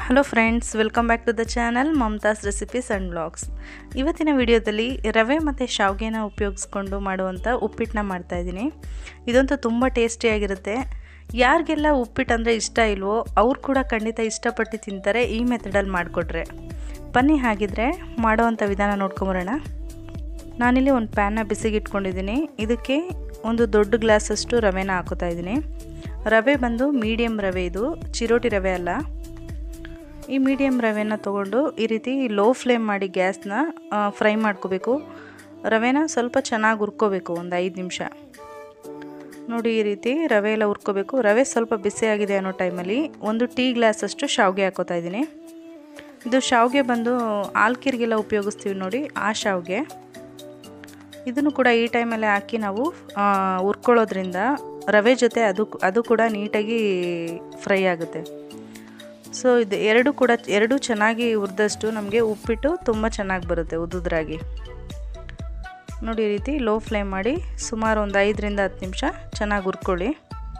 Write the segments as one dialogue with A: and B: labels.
A: hello friends welcome back to the channel Mamata's recipes and blogs ಇವತ್ತಿನ ವಿಡಿಯೋದಲ್ಲಿ ರವೆ ಮತ್ತು ಶಾವಿಗೆನ ಉಪಯೋಗಿಸ್ಕೊಂಡು ಮಾಡುವಂಥ ಉಪ್ಪಿಟ್ಟನ್ನ ಮಾಡ್ತಾಯಿದ್ದೀನಿ ಇದಂತೂ ತುಂಬ ಟೇಸ್ಟಿಯಾಗಿರುತ್ತೆ ಯಾರಿಗೆಲ್ಲ ಉಪ್ಪಿಟ್ಟು ಅಂದರೆ ಇಷ್ಟ ಇಲ್ವೋ ಅವ್ರು ಕೂಡ ಖಂಡಿತ ಇಷ್ಟಪಟ್ಟು ತಿಂತಾರೆ ಈ ಮೆಥಡಲ್ಲಿ ಮಾಡಿಕೊಟ್ರೆ ಬನ್ನಿ ಹಾಗಿದ್ರೆ ಮಾಡೋವಂಥ ವಿಧಾನ ನೋಡ್ಕೊಂಬರೋಣ ನಾನಿಲ್ಲಿ ಒಂದು ಪ್ಯಾನ್ನ ಬಿಸಿಗೆ ಇಟ್ಕೊಂಡಿದ್ದೀನಿ ಇದಕ್ಕೆ ಒಂದು ದೊಡ್ಡ ಗ್ಲಾಸಷ್ಟು ರವೆನ ಹಾಕೋತಾ ಇದ್ದೀನಿ ರವೆ ಬಂದು ಮೀಡಿಯಮ್ ರವೆ ಇದು ಚಿರೋಟಿ ರವೆ ಅಲ್ಲ ಈ ಮೀಡಿಯಮ್ ರವೆನ ತೊಗೊಂಡು ಈ ರೀತಿ ಲೋ ಫ್ಲೇಮ್ ಮಾಡಿ ಗ್ಯಾಸ್ನ ಫ್ರೈ ಮಾಡ್ಕೋಬೇಕು ರವೆನ ಸ್ವಲ್ಪ ಚೆನ್ನಾಗಿ ಹುರ್ಕೋಬೇಕು ಒಂದು ಐದು ನಿಮಿಷ ನೋಡಿ ಈ ರೀತಿ ರವೆ ಎಲ್ಲ ಹುರ್ಕೋಬೇಕು ರವೆ ಸ್ವಲ್ಪ ಬಿಸಿಯಾಗಿದೆ ಅನ್ನೋ ಟೈಮಲ್ಲಿ ಒಂದು ಟೀ ಗ್ಲಾಸಷ್ಟು ಶಾವಿಗೆ ಹಾಕೋತಾ ಇದ್ದೀನಿ ಇದು ಶಾವಿಗೆ ಬಂದು ಆಲ್ಕಿರ್ಗೆಲ್ಲ ಉಪಯೋಗಿಸ್ತೀವಿ ನೋಡಿ ಆ ಶಾವಿಗೆ ಇದನ್ನು ಕೂಡ ಈ ಟೈಮಲ್ಲಿ ಹಾಕಿ ನಾವು ಹುರ್ಕೊಳ್ಳೋದ್ರಿಂದ ರವೆ ಜೊತೆ ಅದು ಅದು ಕೂಡ ನೀಟಾಗಿ ಫ್ರೈ ಆಗುತ್ತೆ ಸೊ ಇದು ಎರಡು ಕೂಡ ಎರಡು ಚೆನ್ನಾಗಿ ಹುರಿದಷ್ಟು ನಮಗೆ ಉಪ್ಪಿಟ್ಟು ತುಂಬ ಚೆನ್ನಾಗಿ ಬರುತ್ತೆ ಉದುದ್ರಾಗಿ ನೋಡಿ ಈ ರೀತಿ ಲೋ ಫ್ಲೇಮ್ ಮಾಡಿ ಸುಮಾರು ಒಂದು ಐದರಿಂದ ಹತ್ತು ನಿಮಿಷ ಚೆನ್ನಾಗಿ ಹುರ್ಕೊಳ್ಳಿ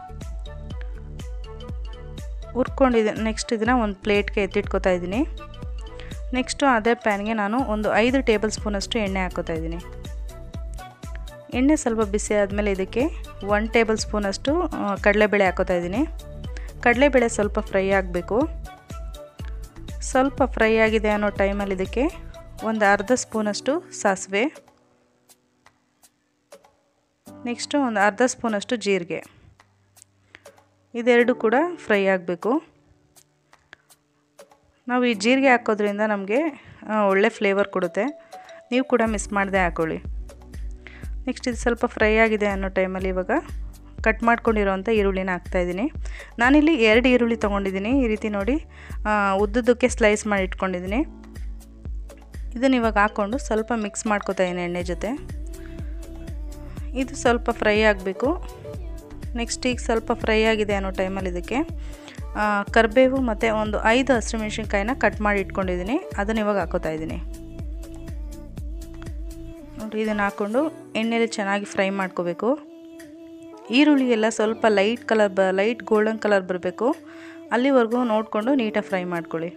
A: ಹುರ್ಕೊಂಡಿದ್ದೆ ನೆಕ್ಸ್ಟ್ ಇದನ್ನು ಒಂದು ಪ್ಲೇಟ್ಗೆ ಎತ್ತಿಟ್ಕೊತಾ ಇದ್ದೀನಿ ನೆಕ್ಸ್ಟು ಅದೇ ಪ್ಯಾನ್ಗೆ ನಾನು ಒಂದು ಐದು ಟೇಬಲ್ ಸ್ಪೂನಷ್ಟು ಎಣ್ಣೆ ಹಾಕೋತಾ ಇದ್ದೀನಿ ಎಣ್ಣೆ ಸ್ವಲ್ಪ ಬಿಸಿ ಆದಮೇಲೆ ಇದಕ್ಕೆ ಒನ್ ಟೇಬಲ್ ಸ್ಪೂನಷ್ಟು ಕಡಲೆಬೇಳೆ ಹಾಕೋತಾ ಇದ್ದೀನಿ ಕಡಲೆಬೇಳೆ ಸ್ವಲ್ಪ ಫ್ರೈ ಆಗಬೇಕು ಸ್ವಲ್ಪ ಫ್ರೈ ಆಗಿದೆ ಅನ್ನೋ ಟೈಮಲ್ಲಿ ಇದಕ್ಕೆ ಒಂದು ಅರ್ಧ ಸ್ಪೂನಷ್ಟು ಸಾಸಿವೆ ನೆಕ್ಸ್ಟು ಒಂದು ಅರ್ಧ ಸ್ಪೂನಷ್ಟು ಜೀರಿಗೆ ಇದೆರಡು ಕೂಡ ಫ್ರೈ ಆಗಬೇಕು ನಾವು ಈ ಜೀರಿಗೆ ಹಾಕೋದ್ರಿಂದ ನಮಗೆ ಒಳ್ಳೆ ಫ್ಲೇವರ್ ಕೊಡುತ್ತೆ ನೀವು ಕೂಡ ಮಿಸ್ ಮಾಡದೆ ಹಾಕೊಳ್ಳಿ ನೆಕ್ಸ್ಟ್ ಇದು ಸ್ವಲ್ಪ ಫ್ರೈ ಆಗಿದೆ ಅನ್ನೋ ಟೈಮಲ್ಲಿ ಇವಾಗ ಕಟ್ ಮಾಡ್ಕೊಂಡಿರೋವಂಥ ಈರುಳ್ಳಿನ ಹಾಕ್ತಾಯಿದ್ದೀನಿ ನಾನಿಲ್ಲಿ ಎರಡು ಈರುಳ್ಳಿ ತೊಗೊಂಡಿದ್ದೀನಿ ಈ ರೀತಿ ನೋಡಿ ಉದ್ದುದಕ್ಕೆ ಸ್ಲೈಸ್ ಮಾಡಿ ಇಟ್ಕೊಂಡಿದ್ದೀನಿ ಇದನ್ನು ಇವಾಗ ಹಾಕ್ಕೊಂಡು ಸ್ವಲ್ಪ ಮಿಕ್ಸ್ ಮಾಡ್ಕೊತಾ ಇದ್ದೀನಿ ಎಣ್ಣೆ ಜೊತೆ ಇದು ಸ್ವಲ್ಪ ಫ್ರೈ ಆಗಬೇಕು ನೆಕ್ಸ್ಟ್ ಈಗ ಸ್ವಲ್ಪ ಫ್ರೈ ಆಗಿದೆ ಅನ್ನೋ ಟೈಮಲ್ಲಿ ಇದಕ್ಕೆ ಕರಿಬೇವು ಮತ್ತು ಒಂದು ಐದು ಹಸಿಮೆಣ್ಸಿನ್ಕಾಯಿನ ಕಟ್ ಮಾಡಿ ಇಟ್ಕೊಂಡಿದ್ದೀನಿ ಅದನ್ನು ಇವಾಗ ಹಾಕೋತಾ ಇದ್ದೀನಿ ನೋಡಿ ಇದನ್ನು ಹಾಕ್ಕೊಂಡು ಎಣ್ಣೆಲಿ ಚೆನ್ನಾಗಿ ಫ್ರೈ ಮಾಡ್ಕೋಬೇಕು ಈರುಳ್ಳಿ ಎಲ್ಲ ಸ್ವಲ್ಪ ಲೈಟ್ ಕಲರ್ ಬ ಲೈಟ್ ಗೋಲ್ಡನ್ ಕಲರ್ ಬರಬೇಕು ಅಲ್ಲಿವರೆಗೂ ನೋಡಿಕೊಂಡು ನೀಟಾಗಿ ಫ್ರೈ ಮಾಡ್ಕೊಳ್ಳಿ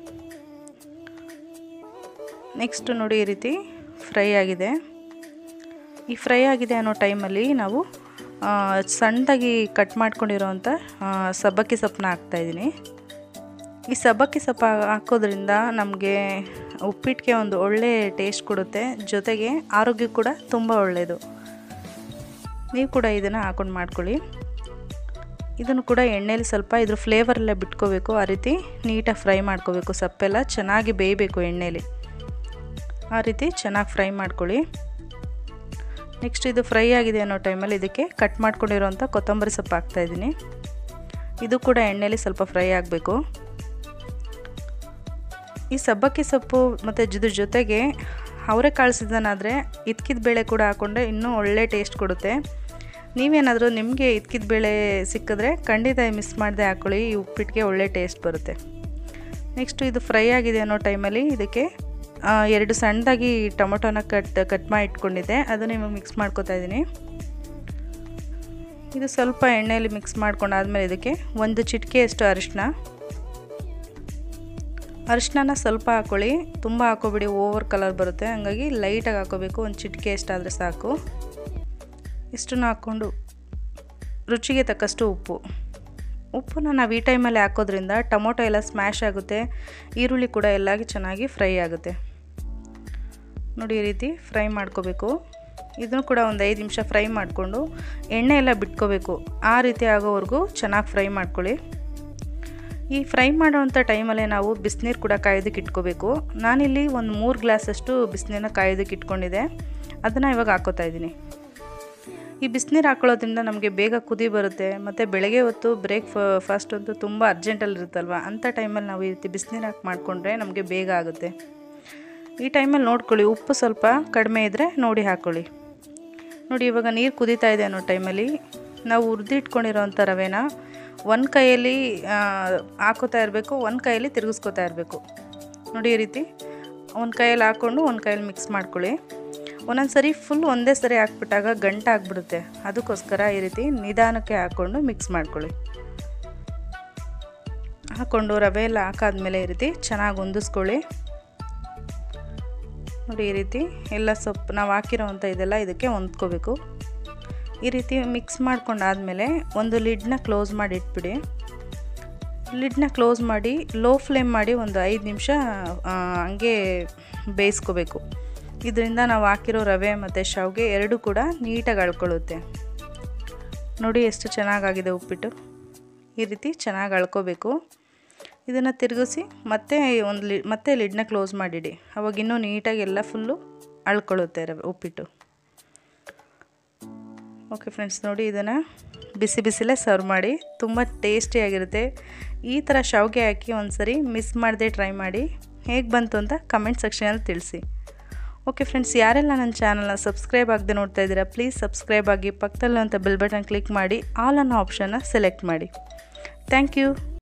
A: ನೆಕ್ಸ್ಟ್ ನೋಡಿ ಈ ರೀತಿ ಫ್ರೈ ಆಗಿದೆ ಈ ಫ್ರೈ ಆಗಿದೆ ಅನ್ನೋ ಟೈಮಲ್ಲಿ ನಾವು ಸಣ್ಣದಾಗಿ ಕಟ್ ಮಾಡ್ಕೊಂಡಿರೋವಂಥ ಸಬ್ಬಕ್ಕಿ ಸೊಪ್ಪನ್ನ ಹಾಕ್ತಾಯಿದ್ದೀನಿ ಈ ಸಬ್ಬಕ್ಕಿ ಸೊಪ್ಪು ಹಾಕೋದ್ರಿಂದ ನಮಗೆ ಉಪ್ಪಿಟ್ಟಿಗೆ ಒಂದು ಒಳ್ಳೆ ಟೇಸ್ಟ್ ಕೊಡುತ್ತೆ ಜೊತೆಗೆ ಆರೋಗ್ಯ ಕೂಡ ತುಂಬ ಒಳ್ಳೆಯದು ನೀವು ಕೂಡ ಇದನ್ನು ಹಾಕೊಂಡು ಮಾಡ್ಕೊಳ್ಳಿ ಇದನ್ನು ಕೂಡ ಎಣ್ಣೆಲಿ ಸ್ವಲ್ಪ ಇದ್ರ ಫ್ಲೇವರೆಲ್ಲ ಬಿಟ್ಕೋಬೇಕು ಆ ರೀತಿ ನೀಟಾಗಿ ಫ್ರೈ ಮಾಡ್ಕೋಬೇಕು ಸಪ್ಪೆಲ್ಲ ಚೆನ್ನಾಗಿ ಬೇಯಬೇಕು ಎಣ್ಣೆಲಿ ಆ ರೀತಿ ಚೆನ್ನಾಗಿ ಫ್ರೈ ಮಾಡ್ಕೊಳ್ಳಿ ನೆಕ್ಸ್ಟ್ ಇದು ಫ್ರೈ ಆಗಿದೆ ಅನ್ನೋ ಟೈಮಲ್ಲಿ ಇದಕ್ಕೆ ಕಟ್ ಮಾಡ್ಕೊಂಡಿರೋಂಥ ಕೊತ್ತಂಬರಿ ಸೊಪ್ಪು ಹಾಕ್ತಾಯಿದ್ದೀನಿ ಇದು ಕೂಡ ಎಣ್ಣೆಲಿ ಸ್ವಲ್ಪ ಫ್ರೈ ಆಗಬೇಕು ಈ ಸಬ್ಬಕ್ಕಿ ಸೊಪ್ಪು ಮತ್ತು ಇದ್ರ ಜೊತೆಗೆ ಅವರೆಕಾಳು ಸೀಸನಾದರೆ ಇದ್ಕಿದ ಬೇಳೆ ಕೂಡ ಹಾಕ್ಕೊಂಡ್ರೆ ಇನ್ನೂ ಒಳ್ಳೆ ಟೇಸ್ಟ್ ಕೊಡುತ್ತೆ ನೀವೇನಾದರೂ ನಿಮಗೆ ಇದ್ಕಿದ ಬೇಳೆ ಸಿಕ್ಕಿದ್ರೆ ಖಂಡಿತ ಮಿಸ್ ಮಾಡದೆ ಹಾಕ್ಕೊಳ್ಳಿ ಈ ಉಪ್ಪಿಟ್ಟಿಗೆ ಒಳ್ಳೆ ಟೇಸ್ಟ್ ಬರುತ್ತೆ ನೆಕ್ಸ್ಟು ಇದು ಫ್ರೈ ಆಗಿದೆ ಅನ್ನೋ ಟೈಮಲ್ಲಿ ಇದಕ್ಕೆ ಎರಡು ಸಣ್ಣದಾಗಿ ಟೊಮೊಟೊನ ಕಟ್ ಕಟ್ ಮಾಡಿ ಇಟ್ಕೊಂಡಿದ್ದೆ ಅದನ್ನು ಇವಾಗ ಮಿಕ್ಸ್ ಮಾಡ್ಕೊತಾ ಇದ್ದೀನಿ ಇದು ಸ್ವಲ್ಪ ಎಣ್ಣೆಯಲ್ಲಿ ಮಿಕ್ಸ್ ಮಾಡ್ಕೊಂಡಾದ್ಮೇಲೆ ಇದಕ್ಕೆ ಒಂದು ಚಿಟಿಕೆಯಷ್ಟು ಅರಿಶಿನ ಅರಿಶಿನ ಸ್ವಲ್ಪ ಹಾಕ್ಕೊಳ್ಳಿ ತುಂಬ ಹಾಕೋಬಿಡಿ ಓವರ್ ಕಲರ್ ಬರುತ್ತೆ ಹಂಗಾಗಿ ಲೈಟಾಗಿ ಹಾಕೋಬೇಕು ಒಂದು ಚಿಟಿಕೆ ಎಷ್ಟಾದರೆ ಸಾಕು ಇಷ್ಟನ್ನು ಹಾಕ್ಕೊಂಡು ರುಚಿಗೆ ತಕ್ಕಷ್ಟು ಉಪ್ಪು ಉಪ್ಪನ್ನ ನಾವು ಈ ಟೈಮಲ್ಲಿ ಹಾಕೋದ್ರಿಂದ ಟೊಮೊಟೊ ಎಲ್ಲ ಸ್ಮ್ಯಾಶ್ ಆಗುತ್ತೆ ಈರುಳ್ಳಿ ಕೂಡ ಎಲ್ಲ ಚೆನ್ನಾಗಿ ಫ್ರೈ ಆಗುತ್ತೆ ನೋಡಿ ಈ ರೀತಿ ಫ್ರೈ ಮಾಡ್ಕೋಬೇಕು ಇದನ್ನು ಕೂಡ ಒಂದು ಐದು ನಿಮಿಷ ಫ್ರೈ ಮಾಡಿಕೊಂಡು ಎಣ್ಣೆ ಎಲ್ಲ ಬಿಟ್ಕೋಬೇಕು ಆ ರೀತಿ ಆಗೋವರೆಗೂ ಚೆನ್ನಾಗಿ ಫ್ರೈ ಮಾಡ್ಕೊಳ್ಳಿ ಈ ಫ್ರೈ ಮಾಡೋವಂಥ ಟೈಮಲ್ಲೇ ನಾವು ಬಿಸಿನೀರು ಕೂಡ ಕಾಯೋದಕ್ಕೆ ಇಟ್ಕೋಬೇಕು ನಾನಿಲ್ಲಿ ಒಂದು ಮೂರು ಗ್ಲಾಸಷ್ಟು ಬಿಸಿನೀರನ್ನ ಕಾಯೋದಕ್ಕೆ ಇಟ್ಕೊಂಡಿದ್ದೆ ಅದನ್ನು ಇವಾಗ ಹಾಕೋತಾ ಇದ್ದೀನಿ ಈ ಬಿಸಿನೀರು ಹಾಕೊಳ್ಳೋದ್ರಿಂದ ನಮಗೆ ಬೇಗ ಕುದಿ ಬರುತ್ತೆ ಮತ್ತು ಬೆಳಗ್ಗೆ ಹೊತ್ತು ಬ್ರೇಕ್ ಫಾಸ್ಟ್ ಅಂತೂ ತುಂಬ ಅರ್ಜೆಂಟಲ್ಲಿ ಇರುತ್ತಲ್ವ ಅಂಥ ಟೈಮಲ್ಲಿ ನಾವು ಈ ರೀತಿ ಬಿಸಿನೀರು ಹಾಕಿ ಮಾಡಿಕೊಂಡ್ರೆ ನಮಗೆ ಬೇಗ ಆಗುತ್ತೆ ಈ ಟೈಮಲ್ಲಿ ನೋಡ್ಕೊಳ್ಳಿ ಉಪ್ಪು ಸ್ವಲ್ಪ ಕಡಿಮೆ ಇದ್ದರೆ ನೋಡಿ ಹಾಕ್ಕೊಳ್ಳಿ ನೋಡಿ ಇವಾಗ ನೀರು ಕುದೀತಾ ಇದೆ ಅನ್ನೋ ಟೈಮಲ್ಲಿ ನಾವು ಹುರಿದಿಟ್ಕೊಂಡಿರೋವಂಥ ರವೆನ ಒಂದು ಕೈಯಲ್ಲಿ ಹಾಕೋತಾ ಇರಬೇಕು ಒಂದು ಕೈಯಲ್ಲಿ ತಿರುಗಿಸ್ಕೋತಾ ಇರಬೇಕು ನೋಡಿ ಈ ರೀತಿ ಒಂದು ಕೈಯಲ್ಲಿ ಹಾಕ್ಕೊಂಡು ಒಂದು ಕೈಯಲ್ಲಿ ಮಿಕ್ಸ್ ಮಾಡ್ಕೊಳ್ಳಿ ಒಂದೊಂದು ಸರಿ ಫುಲ್ ಒಂದೇ ಸರಿ ಹಾಕ್ಬಿಟ್ಟಾಗ ಗಂಟು ಆಗಿಬಿಡುತ್ತೆ ಅದಕ್ಕೋಸ್ಕರ ಈ ರೀತಿ ನಿಧಾನಕ್ಕೆ ಹಾಕ್ಕೊಂಡು ಮಿಕ್ಸ್ ಮಾಡ್ಕೊಳ್ಳಿ ಹಾಕ್ಕೊಂಡು ರವೆ ಎಲ್ಲ ಹಾಕಾದ್ಮೇಲೆ ಈ ರೀತಿ ಚೆನ್ನಾಗಿ ಹೊಂದಿಸ್ಕೊಳ್ಳಿ ನೋಡಿ ಈ ರೀತಿ ಎಲ್ಲ ಸೊಪ್ಪು ನಾವು ಹಾಕಿರೋವಂಥ ಇದೆಲ್ಲ ಇದಕ್ಕೆ ಹೊಂದ್ಕೋಬೇಕು ಈ ರೀತಿ ಮಿಕ್ಸ್ ಮಾಡ್ಕೊಂಡಾದಮೇಲೆ ಒಂದು ಲಿಡ್ನ ಕ್ಲೋಸ್ ಮಾಡಿ ಇಟ್ಬಿಡಿ ಲಿಡ್ನ ಕ್ಲೋಸ್ ಮಾಡಿ ಲೋ ಫ್ಲೇಮ್ ಮಾಡಿ ಒಂದು ಐದು ನಿಮಿಷ ಹಂಗೆ ಬೇಯಿಸ್ಕೋಬೇಕು ಇದರಿಂದ ನಾವು ಹಾಕಿರೋ ರವೆ ಮತ್ತು ಶಾವಿಗೆ ಎರಡೂ ಕೂಡ ನೀಟಾಗಿ ಅಳ್ಕೊಳ್ಳುತ್ತೆ ನೋಡಿ ಎಷ್ಟು ಚೆನ್ನಾಗಾಗಿದೆ ಉಪ್ಪಿಟ್ಟು ಈ ರೀತಿ ಚೆನ್ನಾಗಿ ಅಳ್ಕೋಬೇಕು ಇದನ್ನು ತಿರುಗಿಸಿ ಮತ್ತೆ ಒಂದು ಲಿ ಮತ್ತೆ ಲಿಡ್ನ ಕ್ಲೋಸ್ ಮಾಡಿಡಿ ಅವಾಗ ಇನ್ನೂ ನೀಟಾಗಿ ಎಲ್ಲ ಫುಲ್ಲು ಅಳ್ಕೊಳ್ಳುತ್ತೆ ರವೆ ಉಪ್ಪಿಟ್ಟು ಓಕೆ ಫ್ರೆಂಡ್ಸ್ ನೋಡಿ ಇದನ್ನು ಬಿಸಿ ಬಿಸಿಲೇ ಸರ್ವ್ ಮಾಡಿ ತುಂಬ ಟೇಸ್ಟಿಯಾಗಿರುತ್ತೆ ಈ ಥರ ಶಾವಿಗೆ ಹಾಕಿ ಒಂದು ಸರಿ ಮಿಸ್ ಮಾಡದೆ ಟ್ರೈ ಮಾಡಿ ಹೇಗೆ ಬಂತು ಅಂತ ಕಮೆಂಟ್ ಸೆಕ್ಷನಲ್ಲಿ ತಿಳಿಸಿ ಓಕೆ ಫ್ರೆಂಡ್ಸ್ ಯಾರೆಲ್ಲ ನನ್ನ ಚಾನಲ್ನ ಸಬ್ಸ್ಕ್ರೈಬ್ ಆಗದೆ ನೋಡ್ತಾ ಇದ್ದೀರಾ ಪ್ಲೀಸ್ ಸಬ್ಸ್ಕ್ರೈಬ್ ಆಗಿ ಪಕ್ಕದಲ್ಲಂಥ ಬೆಲ್ ಬಟನ್ ಕ್ಲಿಕ್ ಮಾಡಿ ಆಲ್ ಅನ್ನೋ ಆಪ್ಷನ್ನ ಸೆಲೆಕ್ಟ್ ಮಾಡಿ ಥ್ಯಾಂಕ್ ಯು